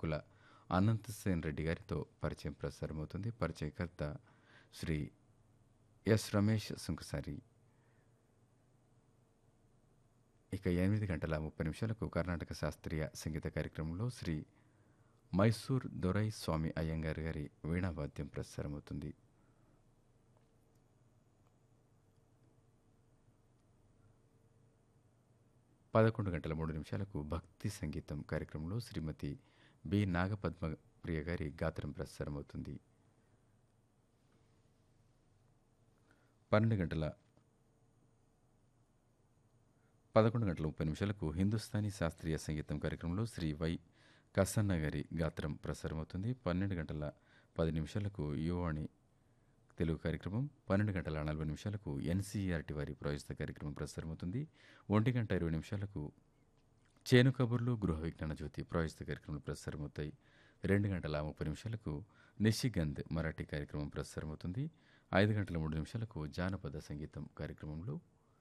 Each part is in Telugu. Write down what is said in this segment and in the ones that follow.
ఆకుల అనంతసేన్ రెడ్డి గారితో పరిచయం ప్రసారమవుతుంది పరిచయకర్త శ్రీ ఎస్ రమేష్ సుంకసారి ఇక ఎనిమిది గంటల ముప్పై నిమిషాలకు కర్ణాటక శాస్త్రీయ సంగీత కార్యక్రమంలో శ్రీ మైసూర్ దొరై స్వామి అయ్యంగార్ గారి వీణావాద్యం ప్రసారమవుతుంది పదకొండు గంటల మూడు నిమిషాలకు భక్తి సంగీతం కార్యక్రమంలో శ్రీమతి బి నాగపద్మ ప్రియ గారి గాత్రం ప్రసారమవుతుంది పన్నెండు గంటల పదకొండు గంటల ముప్పై నిమిషాలకు హిందుస్థానీ శాస్త్రీయ సంగీతం కార్యక్రమంలో శ్రీ వై కసన్న గారి గాత్రం ప్రసారమవుతుంది పన్నెండు గంటల పది నిమిషాలకు యువాణి తెలుగు కార్యక్రమం పన్నెండు గంటల నలభై నిమిషాలకు ఎన్సీఆర్టీ వారి ప్రయోజిత కార్యక్రమం ప్రసారమవుతుంది ఒంటి గంట ఇరవై నిమిషాలకు చేను కబుర్లు గృహ విజ్ఞాన జ్యోతి ప్రయోజిత కార్యక్రమాలు ప్రసారమవుతాయి రెండు గంటల ముప్పై నిమిషాలకు నిషిగంధ్ మరాఠీ కార్యక్రమం ప్రసారమవుతుంది ఐదు గంటల మూడు నిమిషాలకు జానపద సంగీతం కార్యక్రమంలో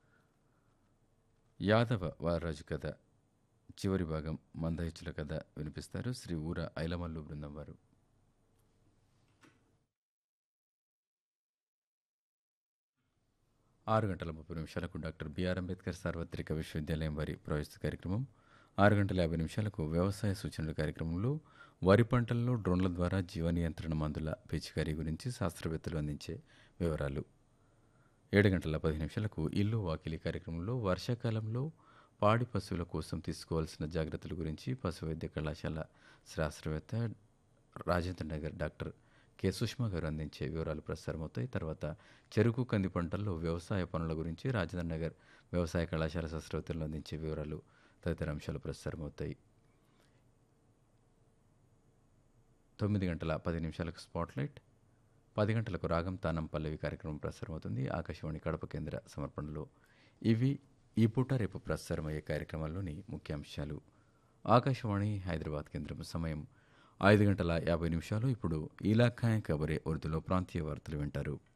యాదవ వారాజు కథ చివరి భాగం మందహిచ్చుల కథ వినిపిస్తారు శ్రీ ఊర ఐలమల్లు బృందం వారు ఆరు గంటల ముప్పై నిమిషాలకు డాక్టర్ బిఆర్ అంబేద్కర్ సార్వత్రిక విశ్వవిద్యాలయం వారి ప్రవేశ కార్యక్రమం ఆరు గంటల యాభై నిమిషాలకు వ్యవసాయ సూచనల కార్యక్రమంలో వరి పంటల్లో డ్రోన్ల ద్వారా జీవ నియంత్రణ మందుల పిచికారీ గురించి శాస్త్రవేత్తలు అందించే వివరాలు ఏడు గంటల పది నిమిషాలకు ఇల్లు వాకిలి కార్యక్రమంలో వర్షాకాలంలో పాడి పశువుల కోసం తీసుకోవాల్సిన జాగ్రత్తల గురించి పశు వైద్య కళాశాల శాస్త్రవేత్త రాజేంద్ర నగర్ డాక్టర్ కె సుష్మా గారు అందించే వివరాలు ప్రసారమవుతాయి తర్వాత చెరుకు కంది పంటల్లో వ్యవసాయ పనుల గురించి రాజేంద్ర నగర్ వ్యవసాయ కళాశాల శాస్త్రవేత్తలు అందించే వివరాలు తదితర అంశాలు ప్రసారమవుతాయి తొమ్మిది గంటల పది నిమిషాలకు స్పాట్లైట్ పది గంటలకు రాగం తానం పల్లవి కార్యక్రమం ప్రసారమవుతుంది ఆకాశవాణి కడప కేంద్ర సమర్పణలో ఇవి ఈ పూట రేపు ప్రసారమయ్యే కార్యక్రమాల్లోని ముఖ్యాంశాలు ఆకాశవాణి హైదరాబాద్ కేంద్రం సమయం ఐదు గంటల యాభై నిమిషాలు ఇప్పుడు ఇలాఖాయ కబరే ఉర్దూలో ప్రాంతీయ వార్తలు వింటారు